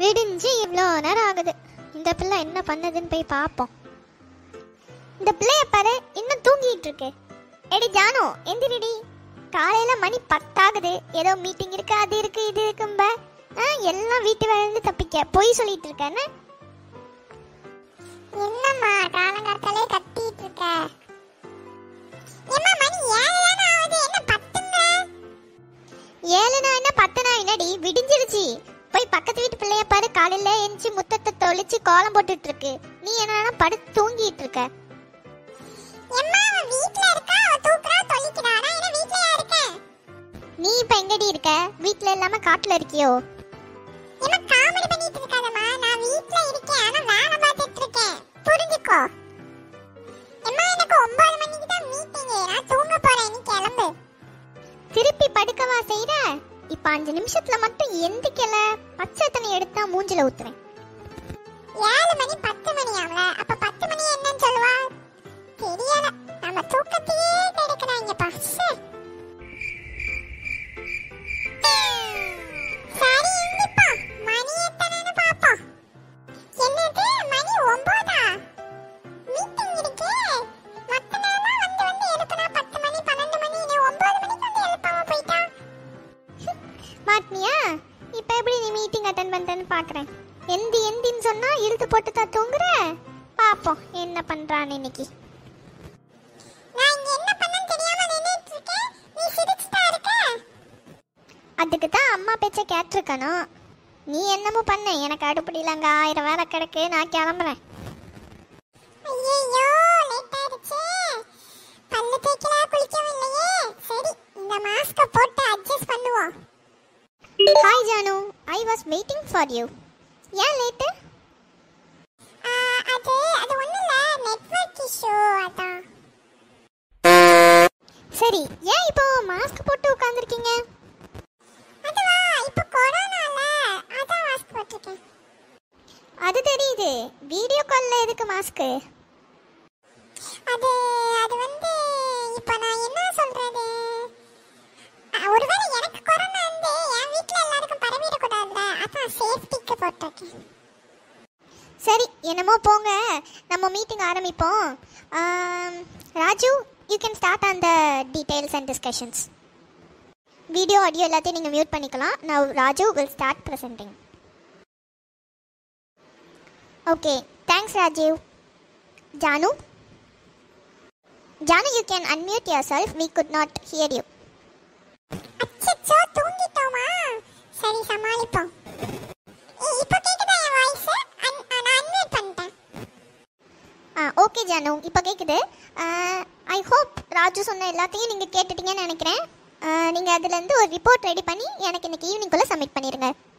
விடிஞ்சு இவ்வளோ நேரம் ஆகுது இந்த பிள்ளை என்ன பண்ணுதுன்னு போய் பார்ப்போம் இந்த பிள்ளைய பாரு இன்னும் தூங்கிட்டு இருக்கு எடி ஜானு எந்திரிடி காலையில மணி பத்தாகுது ஏதோ மீட்டிங் இருக்கு அது இருக்கு இது இருக்கும்ப ஆ, எல்லாம் வீட்டு வேலையில தப்பிக்க பொய் சொல்லிட்டு இருக்கேன்னு என்னம்மா காலங்காத்தாலே கத்திட்டு இருக்க ஏம்மா மணி ஏழு தானே ஆகுது என்ன பத்துங்க ஏழுனா என்ன பத்துனா என்னடி விடிஞ்சிருச்சு போய் பக்கத்து வீட்டு பிள்ளைய பாரு காலையில எந்திச்சு முத்தத்தை தொளிச்சு கோலம் போட்டுட்டு இருக்கு நீ என்னன்னா படுத்து தூங்கிட்டு இருக்க எம்மா அவ வீட்ல இருக்கா அவ தூக்குறா தொலிக்கிறா நான் என்ன வீட்லயா இருக்கேன் நீ இப்ப எங்கடி இருக்க வீட்ல இல்லாம காட்டுல இருக்கியோ ஏம்மா காமெடி பண்ணிட்டு இருக்காதம்மா நான் வீட்ல இருக்கேன் ஆனா வேலை பார்த்துட்டு இருக்கேன் புரிஞ்சுக்கோ எம்மா எனக்கு ஒன்பது மணிக்கு தான் மீட்டிங் நான் தூங்க போறேன் நீ கிளம்பு திருப்பி படுக்கவா செய்யற இப்ப அஞ்சு நிமிஷத்துல மட்டும் எந்திக்கல பச்சை தண்ணி எடுத்தா மூஞ்சில ஊத்துறேன் ஏழு மணி பத்து மணி ஆகல அப்ப பத்து மணி என்னன்னு சொல்லுவா தெரியல நம்ம தூக்கத்தையே கெடுக்கிறாங்கப்பா ச்சே. சரி எந்திப்பா மணி எத்தனைன்னு பாப்போம் என்னது மணி ஒன்பதா மீட்டிங் இருக்கே மத்த நேரம் வந்து வந்து எழுப்புனா பத்து மணி பன்னெண்டு மணி நீ ஒன்பது மணிக்கு வந்து எழுப்பாம போயிட்டா மாட்டினியா இப்ப எப்படி நீ மீட்டிங் அட்டன் பண்றேன்னு பாக்குறேன் எந்தி எந்தின்னு சொன்னா இழுத்து போட்டு தான் தூங்குற பாப்போம் என்ன பண்றான்னு இன்னைக்கு நான் இங்க என்ன பண்ணேன்னு தெரியாம நின்னுட்டு இருக்கேன் நீ சிரிச்சுட்டா இருக்க அதுக்கு தான் அம்மா பேச்ச கேட்டிருக்கணும் நீ என்னமோ பண்ண எனக்கு அடுப்படியில் அங்கே ஆயிரம் வேலை கிடக்கு நான் கிளம்புறேன் ஐயையோ லேட் ஆயிடுச்சே பல்லு தேய்க்கல குளிக்கவும் இல்லையே சரி இந்த மாஸ்க போட்டு அட்ஜஸ்ட் பண்ணுவோம் hi Jaanu I was waiting for you ஏன் லேட்டு ஆ, அது அது ஒண்ணும் இல்ல நெட்வொர்க் இஷ்யூ அதான் சரி ஏன் இப்போ மாஸ்க் போட்டு உட்காந்துருக்கீங்க அதுவா இப்போ கொரோனால அதான் மாஸ்க் போட்டிருக்கேன் அது தெரியுது வீடியோ காலில் எதுக்கு மாஸ்க்கு அது அது வந்து இப்போ நான் என்ன சொல்றது ஆ, ஒருவேளை எனக்கு கொரோனா வந்து என் வீட்ல எல்லாருக்கும் பரவிடக்கூடாதுல அதான் சேஃப்டிக்கு போட்டிருக்கேன் சரி என்னமோ போங்க நம்ம மீட்டிங் ஆரம்பிப்போம் ஆம், Raju you can start on the details and discussions video audio எல்லாத்தையும் நீங்கள் மியூட் பண்ணிக்கலாம் நான் Raju will start presenting okay thanks Rajeev Jaanu Jaanu you can unmute yourself we could not hear you அச்சச்சோ தூங்கிட்டோமா சரி சமாளிப்போம் ஏய், இப்போ கேக்குதா என் வாய்ஸ் நான் அன்மியூட் பண்ணிட்டேன் ஆ ஓகே ஜானு இப்போ கேட்குது ஐ ஹோப் ராஜு சொன்ன எல்லாத்தையும் நீங்கள் கேட்டுட்டீங்கன்னு நினைக்கிறேன் நீங்கள் அதுலேருந்து ஒரு ரிப்போர்ட் ரெடி பண்ணி எனக்கு இன்னைக்கு ஈவினிங்குள்ளே சப்மிட் பண்ணிடுங்க